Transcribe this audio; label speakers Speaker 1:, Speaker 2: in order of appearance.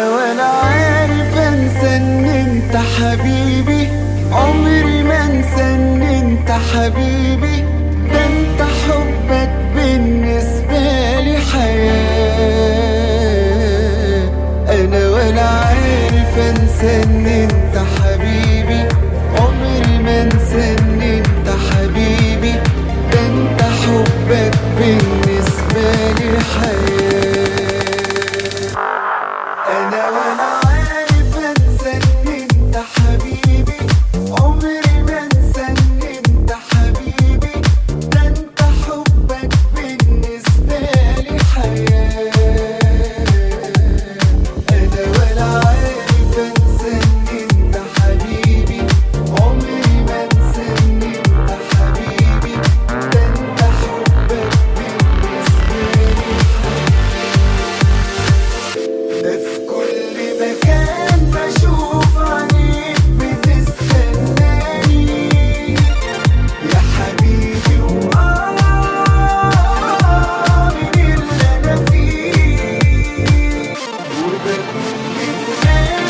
Speaker 1: انا ولا عارف انسى ان انت حبيبي عمري ما انسى ان انت حبيبي ده انت حبك بالنسبة لي حياة انا ولا عارف انسى ان انت حبيبي عمري ما انسى ان انت حبيبي ده انت حبك بالنسبة لي حياة انا ولا عارف انسى ان انت حبيبي عمري ما انسى ان انت حبيبي ده انت حبك بالنسبه لي حياه انا ولا عارف انسى ان انت حبيبي عمري ما انسى ان انت حبيبي ده انت حبك بالنسبه لي ده في كل مكان بشوف عينيك بتستناني يا حبيبي وآه من اللي أنا فيه وبكون